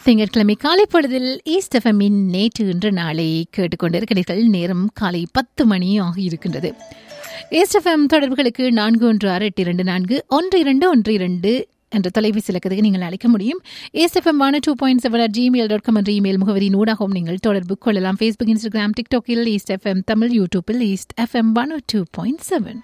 திங்கட்கிழமை காலை பொழுதில் ஈஸ்ட் எஃப்எம்மின் நேற்று இன்று நாளை கேட்டுக்கொண்டிருக்கிறீர்கள் நேரம் காலை பத்து மணி ஆகியிருக்கின்றது ஈஸ்ட் எஃப்எம் தொடர்புகளுக்கு நான்கு ஒன்று ஆறு எட்டு இரண்டு நான்கு ஒன்று இரண்டு ஒன்று இரண்டு என்ற தொலைபேசி இலக்கத்துக்கு நீங்கள் அழைக்க முடியும் east FM one two point seven at Gmail dot com என்ற இமெயில் முகவரியின் ஊடாகவும் நீங்கள் தொடர்பு கொள்ளலாம் ஃபேஸ்புக் இன்ஸ்டாகிராம் டிக்டாக்கில் ஈஸ்ட் எஃப்எம் தமிழ் யூடியூப்பில் east FM one two point seven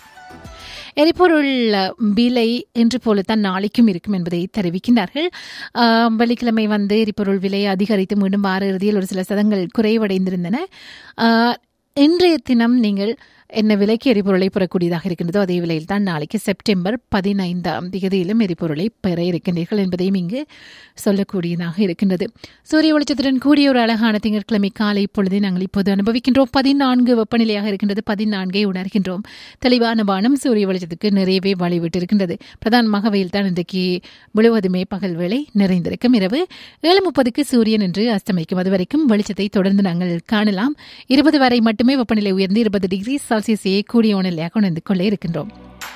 எரிபொருள் விலை என்று போலத்தான் நாளைக்கும் இருக்கும் என்பதை தெரிவிக்கின்றார்கள் ஆஹ், வெள்ளிக்கிழமை வந்து எரிபொருள் விலை அதிகரித்து மீண்டும் வார இறுதியில் ஒரு சில சதங்கள் குறைவடைந்திருந்தன ஆஹ், இன்றைய தினம் நீங்கள் என்ன விலைக்கு எரிபொருளை பெறக்கூடியதாக இருக்கின்றதோ அதே விலையில் தான் நாளைக்கு செப்டம்பர் பதினைந்தாம் தேதியிலும் எரிபொருளை பெற இருக்கின்றீர்கள் என்பதையும் இங்கு சொல்லக்கூடியதாக இருக்கின்றது சூரிய வெளிச்சத்துடன் கூடிய ஒரு அழகான திங்கட்கிழமை காலை பொழுதை நாங்கள் இப்போது அனுபவிக்கின்றோம் பதினான்கு வெப்பநிலையாக இருக்கின்றது பதினான்கை உணர்கின்றோம் தெளிவான வானம் சூரிய வெளிச்சத்துக்கு நிறையவே வழிவிட்டு இருக்கின்றது பிரதானமாக வெயில் தான் இன்றைக்கு முழுவதுமே பகல் வேளை நிறைந்திருக்கும் இரவு ஏழு முப்பதுக்கு சூரியன் என்று அஸ்தமிக்கும் அது வரைக்கும் வெளிச்சத்தை தொடர்ந்து நாங்கள் காணலாம் இருபது வரை மட்டுமே வெப்பநிலை உயர்ந்து இருபது டிகிரி செல்சியஸையே கூடிய உணர்நிலையாக உணர்ந்து கொண்டே இருக்கின்றோம்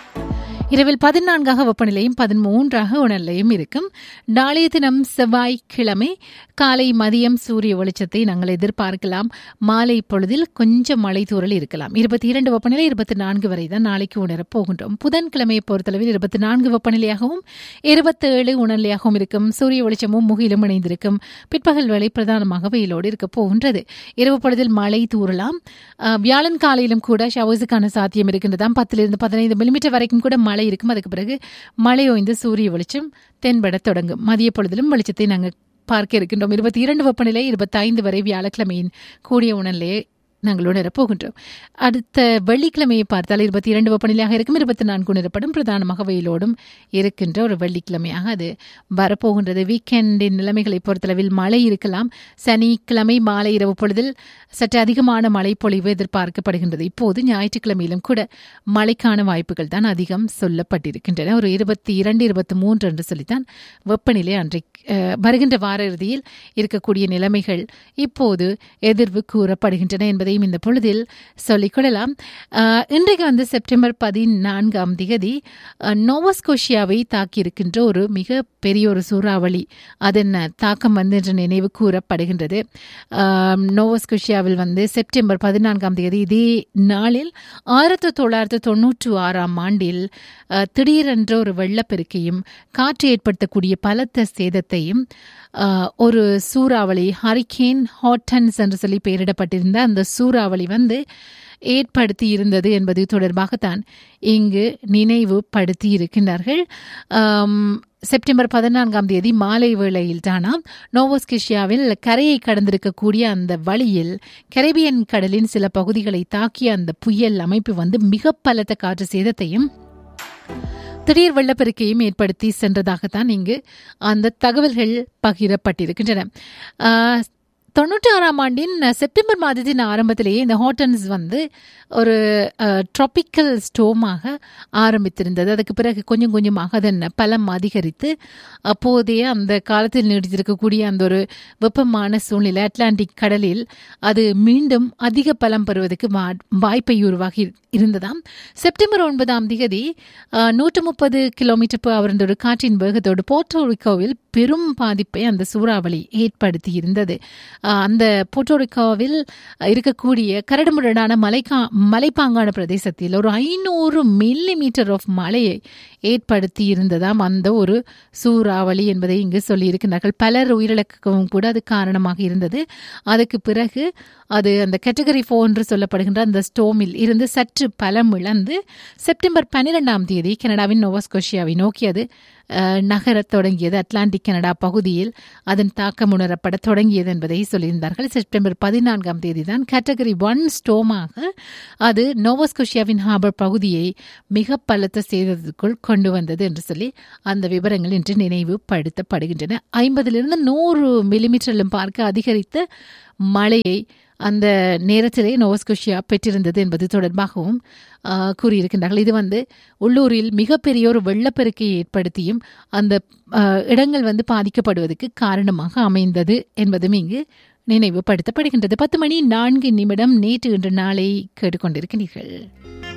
இரவில் பதினான்காக வெப்பநிலையும் பதிமூன்றாக உணர்நிலையும் இருக்கும் நாளைய தினம் செவ்வாய்க்கிழமை காலை மதியம் சூரிய வெளிச்சத்தை நாங்கள் எதிர்பார்க்கலாம் மாலை பொழுதில் கொஞ்சம் மழை தூறல் இருக்கலாம் இருபத்தி இரண்டு வெப்பநிலை இருபத்தி நான்கு வரை தான் நாளைக்கு உணரப் போகின்றோம் புதன்கிழமையை பொறுத்தளவில் இருபத்தி நான்கு வெப்பநிலையாகவும் இருபத்தேழு உணர்நிலையாகவும் இருக்கும் சூரிய வெளிச்சமும் முகிலும் இணைந்திருக்கும் பிற்பகல் வேளை பிரதானமாக வெயிலோடு இருக்க போகின்றது இரவு பொழுதில் மழை தூறலாம் அஹ், வியாழன் காலையிலும் கூட ஷவர்ஸுக்கான சாத்தியம் இருக்கின்றதாம் பத்திலிருந்து பதினைந்து மில்லிமீட்டர் வரைக்கும் கூட மழை இருக்கும் அதுக்கு பிறகு மழை ஓய்ந்து சூரிய வெளிச்சம் தென்பட தொடங்கும் மதிய பொழுதிலும் வெளிச்சத்தை நாங்கள் பார்க்க இருக்கின்றோம் இருபத்தி இரண்டு வெப்பநிலை இருபத்தி ஐந்து வரை வியாழக்கிழமையின் கூடிய உணர்நிலையை நாங்கள் உணரப் போகின்றோம் அடுத்த வெள்ளிக்கிழமையை பார்த்தால் இருபத்தி இரண்டு வெப்பநிலையாக இருக்கும் இருபத்தி நான்கு உணரப்படும் பிரதானமாக வெயிலோடும் இருக்கின்ற ஒரு வெள்ளிக்கிழமையாக அது வரப்போகின்றது வீக்கெண்டின் நிலைமைகளை பொறுத்தளவில் மழை இருக்கலாம் சனிக்கிழமை மாலை இரவு பொழுதில் சற்று அதிகமான மழை பொழிவு எதிர்பார்க்கப்படுகின்றது இப்போது ஞாயிற்றுக்கிழமையிலும் கூட மழைக்கான வாய்ப்புகள் தான் அதிகம் சொல்லப்பட்டிருக்கின்றன ஒரு இருபத்தி இரண்டு இருபத்தி மூன்று என்று சொல்லித்தான் வெப்பநிலை அன்றைக்கு அஹ், வருகின்ற வார இறுதியில் இருக்கக்கூடிய நிலைமைகள் இப்போது எதிர்வு கூறப்படுகின்றன என்பதையும் இந்த பொழுதில் சொல்லிக்கொள்ளலாம் அஹ், இன்றைக்கு வந்து செப்டம்பர் பதினான்காம் திகதி அஹ், நோவஸ்கோஷியாவை தாக்கியிருக்கின்ற ஒரு மிக பெரிய ஒரு சூறாவளி அதன் தாக்கம் வந்து இன்று நினைவு கூறப்படுகின்றது அஹ், நோவஸ்கோஷியாவில் வந்து செப்டம்பர் பதினான்காம் தேதி இதே நாளில் ஆயிரத்தி தொள்ளாயிரத்தி தொண்ணூற்று ஆறாம் ஆண்டில் அஹ், திடீரென்ற ஒரு வெள்ளப்பெருக்கையும் காற்று ஏற்படுத்தக்கூடிய பலத்த சேதத்தையும் அஹ், ஒரு சூறாவளி ஹரிகேன் ஹாட்டன்ஸ் என்று சொல்லி பெயரிடப்பட்டிருந்த அந்த சூறாவளி வந்து ஏற்படுத்தி இருந்தது என்பது தொடர்பாகத்தான் இங்கு நினைவுபடுத்தி இருக்கின்றார்கள் ஆம், செப்டம்பர் பதினான்காம் தேதி மாலை வேளையில் தானாம் நோவோஸ்கிஷியாவில் கரையை கடந்திருக்கக்கூடிய அந்த வழியில் கரேபியன் கடலின் சில பகுதிகளை தாக்கிய அந்த புயல் அமைப்பு வந்து மிக பலத்த காற்று சேதத்தையும் திடீர் வெள்ளப்பெருக்கையும் ஏற்படுத்தி சென்றதாகத்தான் இங்கு அந்த தகவல்கள் பகிரப்பட்டிருக்கின்றன ஆஹ், தொண்ணூற்றி ஆறாம் ஆண்டின் செப்டம்பர் மாதத்தின் ஆரம்பத்திலேயே இந்த ஹாட்டன்ஸ் வந்து ஒரு ட்ராபிக்கல் ஸ்டோமாக ஆரம்பித்திருந்தது அதுக்கு பிறகு கொஞ்சம் கொஞ்சமாக அதன் பலம் அதிகரித்து அப்போதைய அந்த காலத்தில் நீடித்திருக்கக்கூடிய அந்த ஒரு வெப்பமான சூழ்நிலை அட்லாண்டிக் கடலில் அது மீண்டும் அதிக பலம் பெறுவதற்கு வா- வாய்ப்பை உருவாகி இருந்ததாம் செப்டம்பர் ஒன்பதாம் திகதி நூற்று முப்பது கிலோமீட்டர் per hour என்ற ஒரு காற்றின் வேகத்தோடு போர்ட்டோரிக்கோவில் பெரும் பாதிப்பை அந்த சூறாவளி ஏற்படுத்தி இருந்தது அஹ், அந்த போர்ட்டோரிக்கோவில் இருக்கக்கூடிய கரடுமுரடான மலைக்கா மலைப்பாங்கான பிரதேசத்தில் ஒரு ஐநூறு மில்லி மீட்டர் ஆஃப் மழையை ஏற்படுத்தி இருந்ததாம் அந்த ஒரு சூறாவளி என்பதை இங்கு சொல்லியிருக்கிறார்கள் பலர் உயிரிழக்கவும் கூட அது காரணமாக இருந்தது அதுக்கு பிறகு அது அந்த கேட்டகரி ஃபோர் என்று சொல்லப்படுகின்ற அந்த ஸ்டோமில் இருந்து சற்று பலம் இழந்து செப்டம்பர் பன்னிரெண்டாம் தேதி கனடாவின் நோவாஸ்கோஷியாவை நோக்கி அது அஹ், நகரத் தொடங்கியது அட்லாண்டிக் கனடா பகுதியில் அதன் தாக்கம் உணரப்பட தொடங்கியது என்பதை சொல்லியிருந்தார்கள் செப்டம்பர் பதினான்காம் தேதி தான் கேட்டகரி ஒன் ஸ்டோமாக அது நோவாஸ்கோஷியாவின் ஹார்பர் பகுதியை மிக பலத்த சேதத்துக்குள் கொண்டு வந்தது என்று சொல்லி அந்த விவரங்கள் இன்று நினைவுபடுத்தப்படுகின்றன ஐம்பதிலிருந்து நூறு மில்லிமீட்டரிலும் பார்க்க அதிகரித்த மழையை அந்த நேரத்திலே நோவஸ்கோஷியா பெற்றிருந்தது என்பது தொடர்பாகவும் ஆ, கூறியிருக்கின்றார்கள் இது வந்து உள்ளூரில் மிகப்பெரிய ஒரு வெள்ளப்பெருக்கை ஏற்படுத்தியும் அந்த ஆ, இடங்கள் வந்து பாதிக்கப்படுவதற்கு காரணமாக அமைந்தது என்பதும் இங்கு நினைவுபடுத்தப்படுகின்றது பத்து மணி நான்கு நிமிடம் நேற்று இன்று நாளை கேட்டுக்கொண்டிருக்கிறீர்கள்